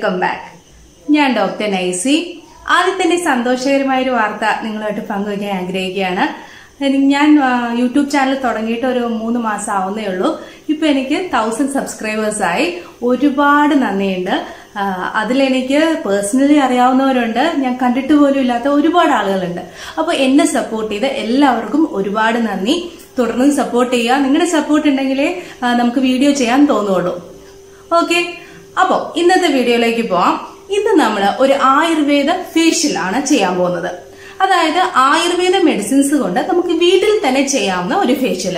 welcome back ഞാൻ doctor Naisy ആദ്യം തന്നെ സന്തോഷകരമായ ഒരു വാർത്ത നിങ്ങളുമായിട്ട് പങ്കുവയ്ക്കാൻ ആഗ്രഹിക്കുകയാണ് എനിക്ക് ഞാൻ ആ, യൂട്യൂബ് ചാനൽ തുടങ്ങിയിട്ട് ഒരു മൂന്ന് മാസം ആവുന്നേ ഉള്ളൂ ഇപ്പൊ എനിക്ക് തൗസൻഡ് സബ്സ്ക്രൈബേഴ്സ് ആയി ഒരുപാട് നന്ദിയുണ്ട് ആ, അതിലെനിക്ക് പേഴ്സണലി അറിയാവുന്നവരുണ്ട് ഞാൻ കണ്ടിട്ട് പോലും ഇല്ലാത്ത ഒരുപാട് ആളുകളുണ്ട് അപ്പോൾ എന്നെ സപ്പോർട്ട് ചെയ്ത എല്ലാവർക്കും ഒരുപാട് നന്ദി തുടർന്നും സപ്പോർട്ട് ചെയ്യുക നിങ്ങളുടെ സപ്പോർട്ട് ഉണ്ടെങ്കിലേ ആ, നമുക്ക് വീഡിയോ ചെയ്യാൻ തോന്നുള്ളൂ ഓക്കെ അപ്പോ ഇന്നത്തെ വീഡിയോയിലേക്ക് പോവാം ഇന്ന് നമ്മൾ ഒരു ആയുർവേദ ഫേഷ്യൽ ആണ് ചെയ്യാൻ പോകുന്നത് അതായത് ആയുർവേദ മെഡിസിൻസ് കൊണ്ട് നമുക്ക് വീട്ടിൽ തന്നെ ചെയ്യാവുന്ന ഒരു ഫേഷ്യൽ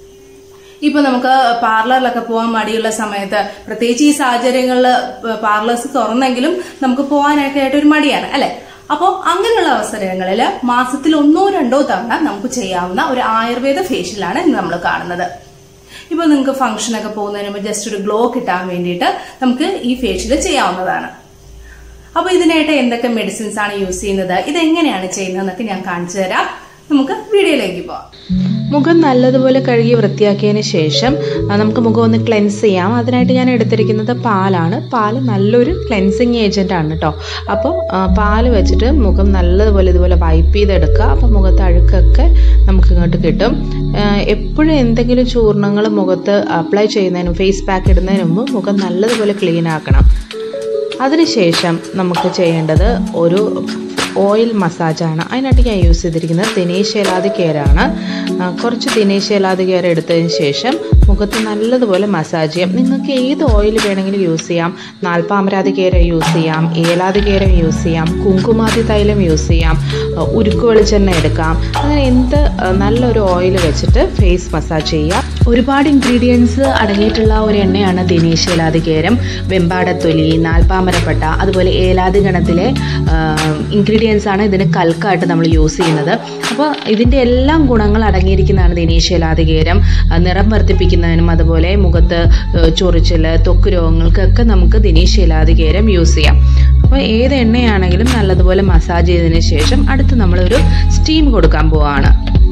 ഇപ്പൊ നമുക്ക് പാർലറിലൊക്കെ പോകാൻ മടിയുള്ള സമയത്ത് പ്രത്യേകിച്ച് ഈ സാഹചര്യങ്ങളിൽ പാർലേഴ്സ് തുറന്നെങ്കിലും നമുക്ക് പോകാനൊക്കെ ആയിട്ട് ഒരു മടിയാണ് അല്ലെ അപ്പോൾ അങ്ങനെയുള്ള അവസരങ്ങളിൽ മാസത്തിൽ ഒന്നോ രണ്ടോ തവണ നമുക്ക് ചെയ്യാവുന്ന ഒരു ആയുർവേദ ഫേഷ്യലാണ് ഇന്ന് നമ്മൾ കാണുന്നത് ഇപ്പൊ നിങ്ങൾക്ക് ഫംഗ്ഷനൊക്കെ പോകുന്നതിന് മുമ്പ് ജസ്റ്റ് ഒരു ഗ്ലോ കിട്ടാൻ വേണ്ടിയിട്ട് നമുക്ക് ഈ ഫേഷ്യൽ ചെയ്യാവുന്നതാണ് അപ്പൊ ഇതിനായിട്ട് എന്തൊക്കെ മെഡിസിൻസ് ആണ് യൂസ് ചെയ്യുന്നത് ഇതെങ്ങനെയാണ് ചെയ്യുന്നതെന്നൊക്കെ ഞാൻ കാണിച്ചു തരാം നമുക്ക് വീഡിയോയിലേക്ക് പോവാം മുഖം നല്ലതുപോലെ കഴുകി വൃത്തിയാക്കിയതിന് ശേഷം ആ, നമുക്ക് മുഖം ഒന്ന് ക്ലെൻസ് ചെയ്യാം അതിനായിട്ട് ഞാൻ എടുത്തിരിക്കുന്നത് പാലാണ് പാല് നല്ലൊരു ക്ലെൻസിങ് ഏജൻ്റ് ആണ് കേട്ടോ അപ്പോൾ ആ, പാല് വെച്ചിട്ട് മുഖം നല്ലതുപോലെ ഇതുപോലെ വൈപ്പ് ചെയ്തെടുക്കുക അപ്പോൾ മുഖത്ത് അഴുക്കൊക്കെ നമുക്ക് ഇങ്ങോട്ട് കിട്ടും എപ്പോഴും എന്തെങ്കിലും ചൂർണങ്ങൾ മുഖത്ത് അപ്ലൈ ചെയ്യുന്നതിനും ഫേസ് പാക്ക് ഇടുന്നതിന് മുമ്പ് മുഖം നല്ലതുപോലെ ക്ലീൻ ആക്കണം അതിനുശേഷം നമുക്ക് ചെയ്യേണ്ടത് ഒരു ഓയിൽ മസാജാണ് അതിനായിട്ട് ഞാൻ യൂസ് ചെയ്തിരിക്കുന്നത് ദിനേശ് ഏലാതി കെയറാണ് ആ, കുറച്ച് ദിനേശ് ഏലാതി കെയർ എടുത്തതിന് ശേഷം മുഖത്ത് നല്ലതുപോലെ മസാജ് ചെയ്യാം നിങ്ങൾക്ക് ഏത് ഓയിൽ വേണമെങ്കിലും യൂസ് ചെയ്യാം നാൽപ്പാമരാതി കെയർ യൂസ് ചെയ്യാം ഏലാതി കെയർ യൂസ് ചെയ്യാം കുങ്കുമാതി തൈലം യൂസ് ചെയ്യാം ആ, ഉരുക്ക് വെളിച്ചെണ്ണ എടുക്കാം അങ്ങനെ എന്ത് ആ, നല്ലൊരു ഓയിൽ വെച്ചിട്ട് ഫേസ് മസാജ് ചെയ്യുക ഒരുപാട് ഇൻഗ്രീഡിയൻസ് അടങ്ങിയിട്ടുള്ള ഒരു എണ്ണയാണ് ദിനേശ് ഏലാതി കേരം വെമ്പാടത്തൊലി നാൽപ്പാമരപ്പട്ട അതുപോലെ ഏലാതി ഗണത്തിലെ ഇൻഗ്രീഡിയൻസ് ആണ് ഇതിന് കൽക്കായിട്ട് നമ്മൾ യൂസ് ചെയ്യുന്നത് അപ്പോൾ ഇതിൻ്റെ എല്ലാം ഗുണങ്ങൾ അടങ്ങിയിരിക്കുന്നതാണ് ദിനേശ് ഏലാതി കേരം ആ, നിറം വർദ്ധിപ്പിക്കുന്നതിനും അതുപോലെ മുഖത്ത് ആ, ചൊറിച്ചിൽ ത്വക്ക് രോഗങ്ങൾക്കൊക്കെ നമുക്ക് ദിനേശ് ഏലാതി കേരം യൂസ് ചെയ്യാം അപ്പോൾ ഏത് എണ്ണയാണെങ്കിലും നല്ലതുപോലെ മസാജ് ചെയ്തതിന് ശേഷം അടുത്ത് നമ്മളൊരു സ്റ്റീം കൊടുക്കാൻ പോവാണ്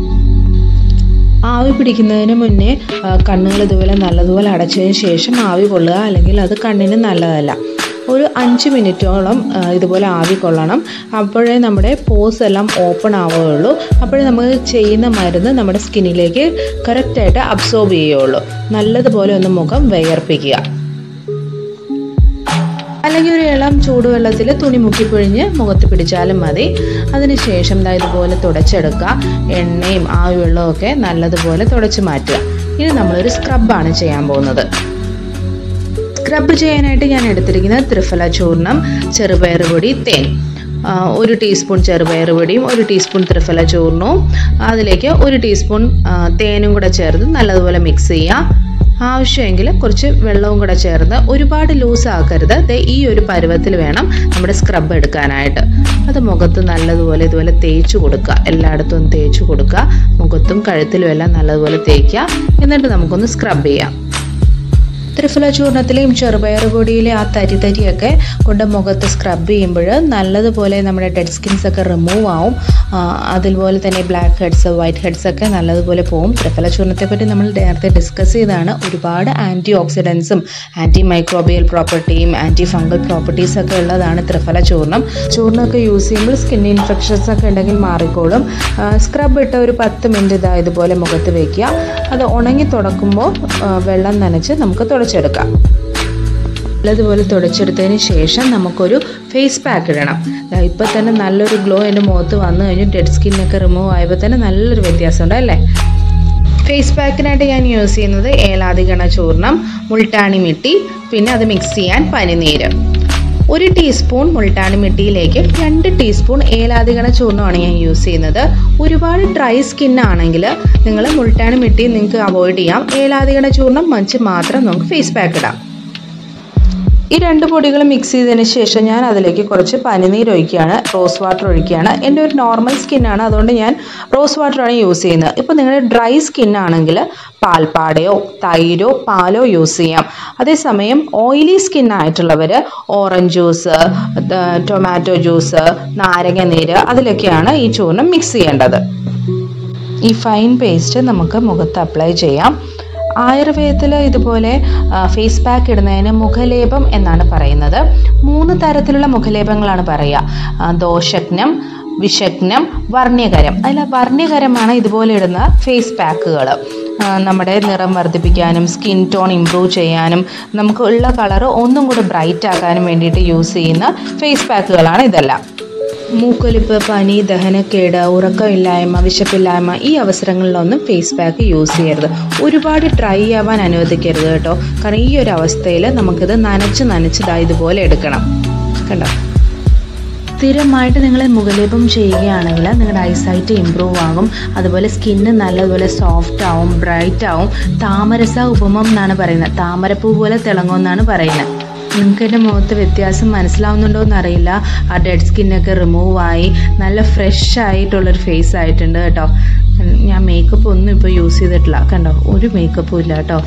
ആവി പിടിക്കുന്നതിന് മുന്നേ ആ, കണ്ണുകൾ ഇതുപോലെ നല്ലതുപോലെ അടച്ചതിന് ശേഷം ആവി കൊള്ളുക അല്ലെങ്കിൽ അത് കണ്ണിന് നല്ലതല്ല ഒരു അഞ്ച് മിനിറ്റോളം ആ, ഇതുപോലെ ആവി കൊള്ളണം അപ്പോഴേ നമ്മുടെ പോസ് എല്ലാം ഓപ്പൺ ആവുകയുള്ളൂ അപ്പോഴേ നമുക്ക് ചെയ്യുന്ന മരുന്ന് നമ്മുടെ സ്കിന്നിലേക്ക് കറക്റ്റായിട്ട് അബ്സോർബ് ചെയ്യുകയുള്ളൂ നല്ലതുപോലെ ഒന്ന് മുഖം വിയർപ്പിക്കുക അല്ലെങ്കിൽ ഒരു ഇളം ചൂടുവെള്ളത്തിൽ തുണി മുക്കിപ്പൊഴിഞ്ഞ് മുഖത്ത് പിടിച്ചാലും മതി അതിനുശേഷം ദാ ഇതുപോലെ തുടച്ചെടുക്കുക എണ്ണയും ആ വെള്ളവും ഒക്കെ നല്ലതുപോലെ തുടച്ച് മാറ്റുക ഇനി നമ്മളൊരു സ്ക്രബാണ് ചെയ്യാൻ പോകുന്നത് സ്ക്രബ് ചെയ്യാനായിട്ട് ഞാൻ എടുത്തിരിക്കുന്നത് ത്രിഫല ചൂർണം ചെറുപയർ പൊടി തേൻ ആ, ഒരു ടീസ്പൂൺ ചെറുപയർ പൊടിയും ഒരു ടീസ്പൂൺ ത്രിഫല ചൂർണവും അതിലേക്ക് ഒരു ടീസ്പൂൺ ആ, തേനും കൂടെ ചേർത്ത് നല്ലതുപോലെ മിക്സ് ചെയ്യുക ആവശ്യമെങ്കിൽ കുറച്ച് വെള്ളവും കൂടെ ചേർന്ന് ഒരുപാട് ലൂസ് ആക്കരുത് ദേ ഈ ഒരു പരുവത്തിൽ വേണം നമ്മുടെ സ്ക്രബ് എടുക്കാനായിട്ട് അത് മുഖത്ത് നല്ലതുപോലെ ഇതുപോലെ തേച്ച് കൊടുക്കുക എല്ലായിടത്തും ഒന്ന് തേച്ച് കൊടുക്കുക മുഖത്തും കഴുത്തിലും എല്ലാം നല്ലതുപോലെ തേക്കുക എന്നിട്ട് നമുക്കൊന്ന് സ്ക്രബ് ചെയ്യാം ത്രിഫല ചൂർണത്തിലെയും ചെറുപയർ പൊടിയിലെ ആ തരി തരിയൊക്കെ കൊണ്ട് മുഖത്ത് സ്ക്രബ് ചെയ്യുമ്പോൾ നല്ലതുപോലെ നമ്മുടെ ഡെഡ് സ്കിൻസ് ഒക്കെ റിമൂവ് ആവും ആ, അതുപോലെ തന്നെ ബ്ലാക്ക് ഹെഡ്സ് വൈറ്റ് ഹെഡ്സ് ഒക്കെ നല്ലതുപോലെ പോവും ത്രിഫല ചൂർണത്തെ പറ്റി നമ്മൾ നേരത്തെ ഡിസ്കസ് ചെയ്തതാണ് ഒരുപാട് ആൻറ്റി ഓക്സിഡൻസും ആൻറ്റി മൈക്രോബിയൽ പ്രോപ്പർട്ടിയും ആൻറ്റി ഫംഗൽ പ്രോപ്പർട്ടീസ് ഒക്കെ ഉള്ളതാണ് ത്രിഫല ചൂർണം ചൂർണ്ണമൊക്കെ യൂസ് ചെയ്യുമ്പോൾ സ്കിൻ ഇൻഫെക്ഷൻസ് ഒക്കെ ഉണ്ടെങ്കിൽ മാറിക്കോളും സ്ക്രബ് ഇട്ട ഒരു പത്ത് മിനിറ്റ് ഇതാ ഇതുപോലെ മുഖത്ത് വയ്ക്കുക അത് ഉണങ്ങി തുടക്കുമ്പോൾ ആ, വെള്ളം നനച്ച് നമുക്ക് തുടച്ചെടുക്കാം നല്ലതുപോലെ തുടച്ചെടുത്തതിന് ശേഷം നമുക്കൊരു ഫേസ് പാക്ക് ഇടണം ദാ ഇപ്പം തന്നെ നല്ലൊരു ഗ്ലോ എൻ്റെ മുഖത്ത് വന്നു കഴിഞ്ഞു ഡെഡ് സ്കിന്നൊക്കെ റിമൂവ് ആയപ്പോൾ തന്നെ നല്ലൊരു വ്യത്യാസമുണ്ട് അല്ലേ ഫേസ് പാക്കിനായിട്ട് ഞാൻ യൂസ് ചെയ്യുന്നത് ഏലാതിഗണ ചൂർണം മുൾട്ടാണി മിട്ടി പിന്നെ അത് മിക്സ് ചെയ്യാൻ പനിനീര് ഒരു ടീസ്പൂൺ മുൾട്ടാണി മിട്ടിയിലേക്ക് രണ്ട് ടീസ്പൂൺ ഏലാതിഗണ ചൂർണ്ണമാണ് ഞാൻ യൂസ് ചെയ്യുന്നത് ഒരുപാട് ഡ്രൈ സ്കിൻ ആണെങ്കിൽ നിങ്ങൾ മുൾട്ടാണി മിട്ടി നിങ്ങൾക്ക് അവോയ്ഡ് ചെയ്യാം ഏലാതിഗണ ചൂർണ്ണം മഞ്ച് മാത്രം നമുക്ക് ഫേസ് പാക്ക് ഇടാം ഈ രണ്ട് പൊടികൾ മിക്സ് ചെയ്തതിന് ശേഷം ഞാൻ അതിലേക്ക് കുറച്ച് പനിനീര് ഒഴിക്കുകയാണ് റോസ് വാട്ടർ ഒഴിക്കുകയാണ് എൻ്റെ ഒരു നോർമൽ സ്കിന്നാണ് അതുകൊണ്ട് ഞാൻ റോസ് വാട്ടറാണ് യൂസ് ചെയ്യുന്നത് ഇപ്പോൾ നിങ്ങളുടെ ഡ്രൈ സ്കിൻ ആണെങ്കിൽ പാൽപ്പാടയോ തൈരോ പാലോ യൂസ് ചെയ്യാം അതേസമയം ഓയിലി സ്കിൻ ആയിട്ടുള്ളവർ ഓറഞ്ച് ജ്യൂസ് ടൊമാറ്റോ ജ്യൂസ് നാരങ്ങ നീര് അതിലൊക്കെയാണ് ഈ ചൂർണം മിക്സ് ചെയ്യേണ്ടത് ഈ ഫൈൻ പേസ്റ്റ് നമുക്ക് മുഖത്ത് അപ്ലൈ ചെയ്യാം ആയുർവേദത്തിൽ ഇതുപോലെ ഫേസ് പാക്ക് ഇടുന്നതിന് മുഖലേപം എന്നാണ് പറയുന്നത് മൂന്ന് തരത്തിലുള്ള മുഖലേപങ്ങളാണ് പറയുക ആ, ദോഷജ്ഞം വിഷഗ്നം വർണ്യകരം അതിൽ വർണ്യകരമാണ് ഇതുപോലെ ഇടുന്ന ഫേസ് പാക്കുകൾ നമ്മുടെ നിറം വർദ്ധിപ്പിക്കാനും സ്കിൻ ടോൺ ഇമ്പ്രൂവ് ചെയ്യാനും നമുക്ക് ഉള്ള കളർ ഒന്നും കൂടി ബ്രൈറ്റ് ആക്കാനും വേണ്ടിയിട്ട് യൂസ് ചെയ്യുന്ന ഫേസ് പാക്കുകളാണ് ഇതെല്ലാം മൂക്കൊലിപ്പ് പനി ദഹനക്കേട് ഉറക്കമില്ലായ്മ വിശപ്പില്ലായ്മ ഈ അവസരങ്ങളിലൊന്നും ഫേസ് പാക്ക് യൂസ് ചെയ്യരുത് ഒരുപാട് ഡ്രൈ ആവാൻ അനുവദിക്കരുത് കേട്ടോ കാരണം ഈ ഒരു അവസ്ഥയിൽ നമുക്കിത് നനച്ച് നനച്ച് ദാ ഇതുപോലെ എടുക്കണം കണ്ടോ സ്ഥിരമായിട്ട് നിങ്ങൾ മുഖലേപം ചെയ്യുകയാണെങ്കിൽ നിങ്ങളുടെ ഐസൈറ്റ് ഇമ്പ്രൂവ് ആകും അതുപോലെ സ്കിന്ന് നല്ലതുപോലെ സോഫ്റ്റ് ആവും ബ്രൈറ്റ് ആവും താമരസ ഉപമം എന്നാണ് പറയുന്നത് താമരപ്പൂ പോലെ തിളങ്ങും എന്നാണ് പറയുന്നത് നിങ്ങൾക്ക് എൻ്റെ മുഖത്ത് വ്യത്യാസം മനസ്സിലാവുന്നുണ്ടോ എന്നറിയില്ല ആ ഡെഡ് സ്കിന്നൊക്കെ റിമൂവ് ആയി നല്ല ഫ്രഷ് ആയിട്ടുള്ളൊരു ഫേസ് ആയിട്ടുണ്ട് കേട്ടോ ഞാൻ മേക്കപ്പ് ഒന്നും ഇപ്പോൾ യൂസ് ചെയ്തിട്ടില്ല കണ്ടോ ഒരു മേക്കപ്പും ഇല്ല കേട്ടോ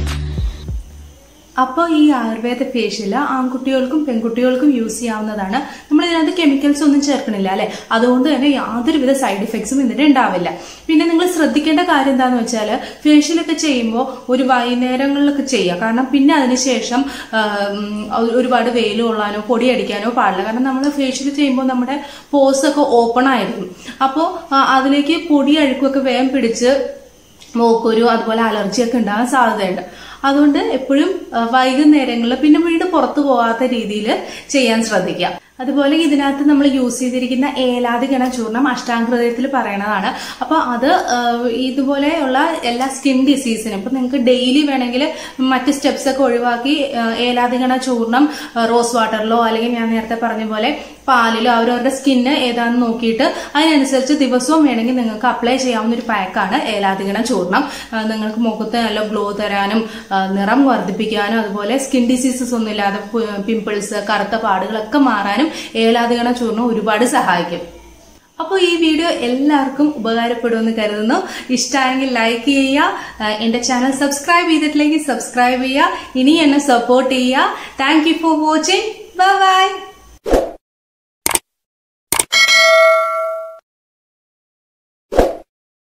അപ്പോൾ ഈ ആയുർവേദ ഫേഷ്യൽ ആൺകുട്ടികൾക്കും പെൺകുട്ടികൾക്കും യൂസ് ചെയ്യാവുന്നതാണ് നമ്മൾ ഇതിനകത്ത് കെമിക്കൽസ് ഒന്നും ചേർക്കണില്ല അല്ലെ അതുകൊണ്ട് തന്നെ യാതൊരുവിധ സൈഡ് ഇഫക്ട്സും ഇതിന് ഉണ്ടാവില്ല പിന്നെ നിങ്ങൾ ശ്രദ്ധിക്കേണ്ട കാര്യം എന്താണെന്ന് വെച്ചാൽ ഫേഷ്യലൊക്കെ ചെയ്യുമ്പോൾ ഒരു വൈകുന്നേരങ്ങളിലൊക്കെ ചെയ്യുക കാരണം പിന്നെ അതിനുശേഷം ആ, ഉം, ഒരുപാട് വെയിൽ കൊള്ളാനോ പൊടി അടിക്കാനോ പാടില്ല കാരണം നമ്മൾ ഫേഷ്യൽ ചെയ്യുമ്പോൾ നമ്മുടെ പോസ് ഒക്കെ ഓപ്പൺ ആയിരിക്കും അപ്പോൾ അതിലേക്ക് പൊടി അഴുക്കൊക്കെ വേഗം പിടിച്ച് മൂക്കൊരു അതുപോലെ അലർജിയൊക്കെ ഉണ്ടാകാൻ സാധ്യതയുണ്ട് അതുകൊണ്ട് എപ്പോഴും ആ, വൈകുന്നേരങ്ങളിൽ പിന്നെ വീട് പുറത്തു പോകാത്ത രീതിയിൽ ചെയ്യാൻ ശ്രദ്ധിക്കുക അതുപോലെ ഇതിനകത്ത് നമ്മൾ യൂസ് ചെയ്തിരിക്കുന്ന ഏലാതി ഗണ ചൂർണം അഷ്ടാംഗഹൃദയത്തിൽ പറയണതാണ് അപ്പൊ അത് ആ, ഇതുപോലെയുള്ള എല്ലാ സ്കിൻ ഡിസീസിനും ഇപ്പൊ നിങ്ങൾക്ക് ഡെയിലി വേണമെങ്കിൽ മറ്റ് സ്റ്റെപ്സ് ഒക്കെ ഒഴിവാക്കി ആ, ഏലാതി ഗണ ചൂർണം ആ, റോസ് വാട്ടറിലോ അല്ലെങ്കിൽ ഞാൻ നേരത്തെ പറഞ്ഞ പോലെ പാലിലോ അവരവരുടെ സ്കിന്ന് ഏതാണെന്ന് നോക്കിയിട്ട് അതിനനുസരിച്ച് ദിവസവും വേണമെങ്കിൽ നിങ്ങൾക്ക് അപ്ലൈ ചെയ്യാവുന്ന ഒരു പാക്കാണ് ഏലാതിഗണ ചൂർണം ആ, നിങ്ങൾക്ക് മുഖത്ത് നല്ല ഗ്ലോ തരാനും ആ, നിറം വർദ്ധിപ്പിക്കാനും അതുപോലെ സ്കിൻ ഡിസീസസ് ഒന്നും ഇല്ലാതെ പിമ്പിൾസ് കറുത്ത പാടുകളൊക്കെ മാറാനും ഏലാതിഗണ ചൂർണം ഒരുപാട് സഹായിക്കും അപ്പോൾ ഈ വീഡിയോ എല്ലാവർക്കും ഉപകാരപ്പെടുമെന്ന് കരുതുന്നു ഇഷ്ടമായെങ്കിൽ ലൈക്ക് ചെയ്യുക ആ, എൻ്റെ ചാനൽ സബ്സ്ക്രൈബ് ചെയ്തിട്ടില്ലെങ്കിൽ സബ്സ്ക്രൈബ് ചെയ്യുക ഇനി എന്നെ സപ്പോർട്ട് ചെയ്യുക thank you for watching bye by